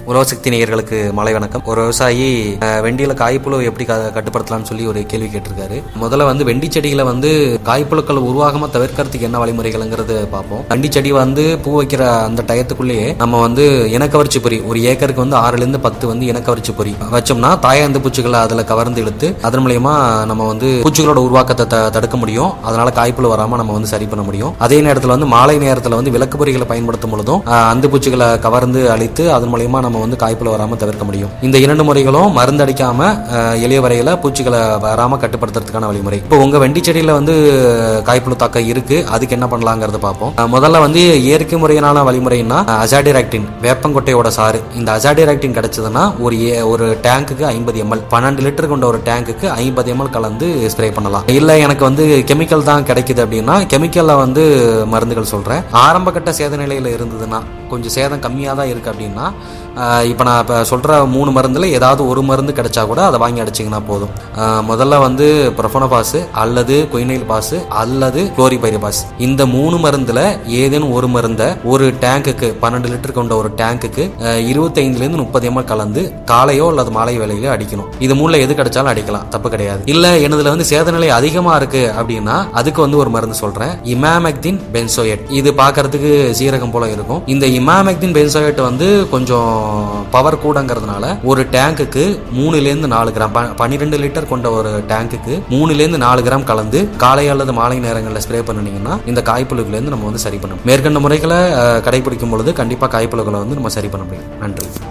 உலகசக்தி நேயர்களுக்கு மாலை வணக்கம் ஒரு விவசாயி அஹ், வெண்டியில காய்ப்புழு எப்படி க- கட்டுப்படுத்தலாம்னு சொல்லி ஒரு கேள்வி கேட்டிருக்காரு முதல்ல வந்து வெண்டி செடிகளை வந்து காய்ப்புழுக்கள் உருவாகாம தவிர்க்கிறதுக்கு என்ன வழிமுறைகள்ங்கிறது பார்ப்போம் வெண்டி செடி வந்து பூ வைக்கிற அந்த டயத்துக்குள்ளேயே நம்ம வந்து இனக்கவர்ச்சி பொறி ஒரு ஏக்கருக்கு வந்து ஆறுல இருந்து பத்து வந்து இனக்கவர்ச்சி பொறி வச்சோம்னா தாயாந்து பூச்சிகளை அதுல கவர்ந்து இழுத்து அதன் மூலியமா நம்ம வந்து பூச்சிகளோட உருவாக்கத்தை த- தடுக்க முடியும் அதனால காய்ப்புழு வராம நம்ம வந்து சரி பண்ண முடியும் அதே நேரத்தில் வந்து மாலை நேரத்தில் வந்து விளக்கு பொறிகளை பயன்படுத்தும் பொழுதும் ஆஹ், அந்து பூச்சிகளை கவர்ந்து அழித்து அதன் மூலியமா நம்ம வந்து காய்ப்புல வராம தவிர்க்க முடியும் இந்த இரண்டு முறைகளும் மருந்து அடிக்காம ஆஹ், எளிய வரையில பூச்சிகளை வராம கட்டுப்படுத்துறதுக்கான வழிமுறை இப்போ உங்க வெண்டி செடியில வந்து காய்ப்புழு தாக்கம் இருக்கு அதுக்கு என்ன பண்ணலாங்கிறத பார்ப்போம் ஆஹ், முதல்ல வந்து இயற்கை முறையிலான வழிமுறைன்னா அஜாடிராக்டின் வேப்பங்கொட்டையோட சாறு இந்த அஜாடிராக்டின் கிடைச்சதுன்னா ஒரு ஏ- ஒரு டேங்குக்கு ஐம்பது எம்எல் பன்னெண்டு லிட்டர் கொண்ட ஒரு டேங்குக்கு ஐம்பது எம்எல் கலந்து ஸ்ப்ரே பண்ணலாம் இல்ல எனக்கு வந்து கெமிக்கல் தான் கிடைக்குது அப்படின்னா கெமிக்கல்ல வந்து மருந்துகள் சொல்றேன் ஆரம்ப கட்ட சேத நிலையில இருந்ததுன்னா கொஞ்சம் சேதம் கம்மியாக தான் இருக்கு அப்படின்னா ஆஹ் இப்ப நான் இப்ப சொல்ற மூணு மருந்துல ஏதாவது ஒரு மருந்து கிடைச்சா கூட அதை வாங்கி அடிச்சிங்கன்னா போதும் ஆஹ் முதல்ல வந்து ப்ரொஃபனோபாஸ் அல்லது கொயினைல் பாஸ் அல்லது குளோரிபைரிபாஸ் இந்த மூணு மருந்துல ஏதேனும் ஒரு மருந்தை ஒரு டேங்குக்கு பன்னெண்டு லிட்டர் கொண்ட ஒரு டேங்குக்கு இருபத்தைந்துல இருந்து முப்பது எம்எல் கலந்து காலையோ அல்லது மாலை வேளையிலோ அடிக்கணும் இது மூணுல எது கிடைச்சாலும் அடிக்கலாம் தப்பு கிடையாது இல்ல எனதுல வந்து சேதநிலை அதிகமா இருக்கு அப்படின்னா அதுக்கு வந்து ஒரு மருந்து சொல்றேன் இமாமெக்தின் பென்சோயட் இது பார்க்கிறதுக்கு சீரகம் போல இருக்கும் இந்த இமாமெக்தின் பென்சோயட் வந்து கொஞ்சம் பவர் கூடங்கிறதுனால ஒரு டேங்குக்கு மூணுல இருந்து நாலு கிராம் ப- பன்னிரெண்டு லிட்டர் கொண்ட ஒரு டேங்குக்கு மூணுல இருந்து நாலு கிராம் கலந்து காலை அல்லது மாலை நேரங்களில் ஸ்ப்ரே பண்ணினீங்கன்னா இந்த காய்ப்புழுக்குல இருந்து நம்ம வந்து சரி பண்ணணும் மேற்கண்ட முறைகளை அஹ், கடைபிடிக்கும் பொழுது கண்டிப்பா காய்ப்புழுக்களை வந்து நம்ம சரி பண்ண முடியும் நன்றி